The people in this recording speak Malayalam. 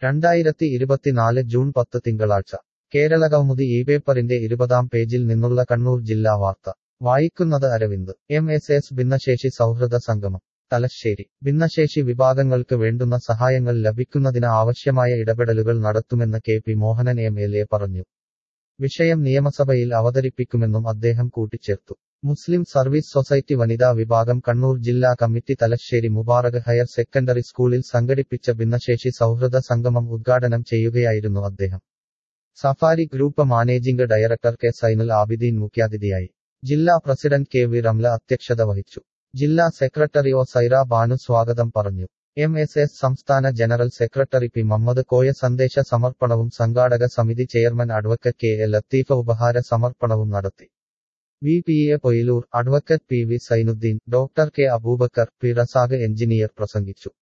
രണ്ടായിരത്തി ഇരുപത്തിനാല് ജൂൺ പത്ത് തിങ്കളാഴ്ച കേരളകൗമുദി ഈ പേപ്പറിന്റെ ഇരുപതാം പേജിൽ നിന്നുള്ള കണ്ണൂർ ജില്ലാ വാർത്ത വായിക്കുന്നത് അരവിന്ദ് എം എസ് എസ് ഭിന്നശേഷി സൗഹൃദ സംഗമം തലശ്ശേരി ഭിന്നശേഷി വിഭാഗങ്ങൾക്ക് വേണ്ടുന്ന സഹായങ്ങൾ ലഭിക്കുന്നതിന് ആവശ്യമായ ഇടപെടലുകൾ നടത്തുമെന്ന് K P Mohanan M L A പറഞ്ഞു വിഷയം നിയമസഭയിൽ അവതരിപ്പിക്കുമെന്നും അദ്ദേഹം കൂട്ടിച്ചേർത്തു മുസ്ലിം സർവീസ് സൊസൈറ്റി വനിതാ വിഭാഗം കണ്ണൂർ ജില്ലാ committee Thalassery Mubarak higher secondary സ്കൂളിൽ സംഘടിപ്പിച്ച ഭിന്നശേഷി സൗഹൃദ സംഗമം ഉദ്ഘാടനം ചെയ്യുകയായിരുന്നു അദ്ദേഹം Safari group managing director K Zainul Abideen മുഖ്യാതിഥിയായി ജില്ലാ പ്രസിഡന്റ് കെ വി റംല അധ്യക്ഷത വഹിച്ചു ജില്ലാ സെക്രട്ടറി ഒ സൈറ ബാനു സ്വാഗതം പറഞ്ഞു എം എസ് എസ് സംസ്ഥാന general secretary P Muhammad Koya സന്ദേശ സമർപ്പണവും സംഘാടക സമിതി chairman advocate K A Latheef ഉപഹാര സമർപ്പണവും നടത്തി V P A Poyilur advocate P V Zainuddin doctor K Aboobacker P Razak engineer പ്രസംഗിച്ചു